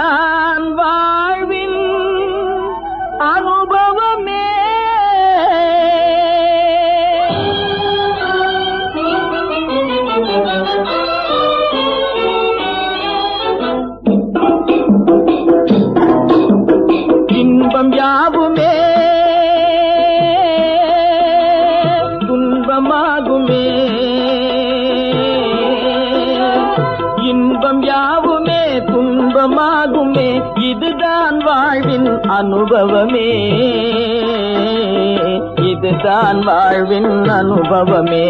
இதுதான் வாழ்வின் அனுபவமே இன்பம் யாவுமே துன்பமாகுமே இன்பம் யாவுமே துன்பமாகுமே இதுதான் வாழ்வின் அனுபவமே இதுதான் வாழ்வின் அனுபவமே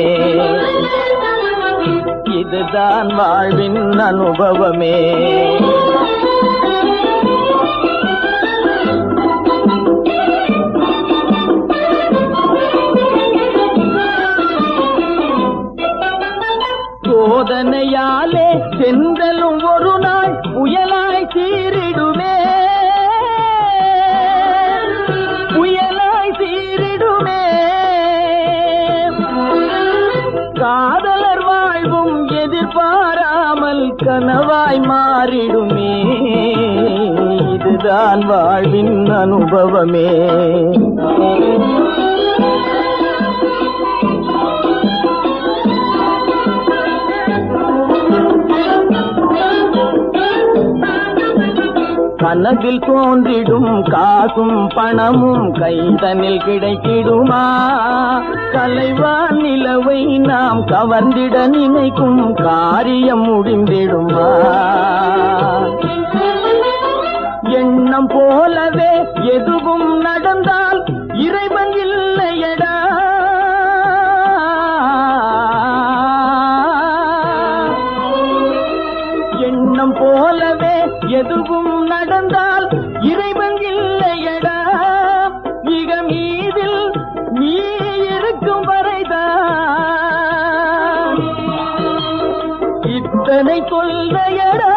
இதுதான் வாழ்வின் அனுபவமே சோதனையாலே சென்றலும் ஒரு நாள் புயலாய் சீரிடுமே புயலாய் சீரிடுமே காதலர் வாழ்வும் எதிர்பாராமல் கனவாய் மாறிடுமே இதுதான் வாழ்வின் அனுபவமே கனவில் தோன்றிடும் காசும் பணமும் கைதனில் கிடைத்திடுமா கலைவான் நிலவை நாம் கவர்ந்திட நினைக்கும் காரியம் முடிந்திடுமா எண்ணம் போலவே எதுவும் நடந்தால் இறைவன் இல்லையடா எண்ணம் போலவே எதுவும் நடந்தால் இறைவன் இல்லையடா மிக மீதில் நீ இருக்கும் வரைதான் இத்தனை கொள்ளையடா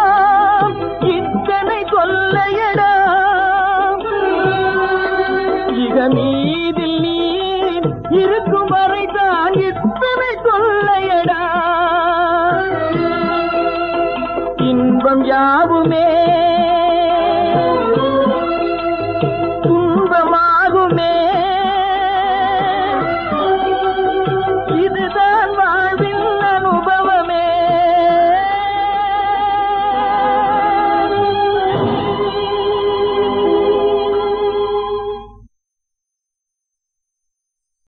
இத்தனை கொள்ளையடா மிக மீதில் நீ இருக்கும் வரைதான் இத்தனை கொள்ளையடா இன்பம் யாவுமே